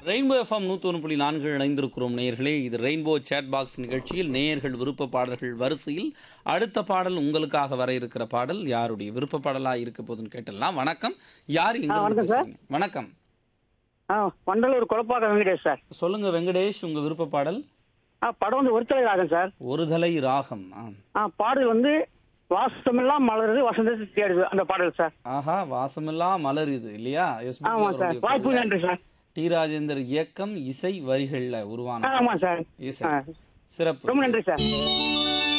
Rainbow FM நூற்றி புள்ளி நான்கு இணைந்திருக்கிறோம் நேயர்களே இது ரெயின்போ சேட் பாக்ஸ் நிகழ்ச்சியில் நேயர்கள் விருப்ப பாடல்கள் வரிசையில் அடுத்த பாடல் உங்களுக்காக வர இருக்கிற பாடல் யாருடைய விருப்ப பாடலா இருக்க போதுன்னு கேட்டலாம் வணக்கம் யார் இங்க ஆ, இருந்து வணக்கம் சார். பேசுறீங்க? வணக்கம் ஆ வண்டலூர் குழப்பாக்கம் வெங்கடேஷ் சார் சொல்லுங்க வெங்கடேஷ் உங்க விருப்ப பாடல் ஆ படம் வந்து ஒருத்தலை ராகம் சார் ஒருதலை ராகம் ஆ. ஆ பாடல் வந்து வாசமெல்லாம் மலருது வசந்தத்தை தேடுது அந்த பாடல் சார் ஆஹா வாசமெல்லாம் மலர் இது இல்லையா எஸ் ஆமா சார் வாய்ப்பு நன்றி சார் டி ராஜேந்தர் இயக்கம் இசை வரிகள்ல ஆ, உருவான ஆமா சார் இசை ஆ. சிறப்பு ரொம்ப நன்றி சார்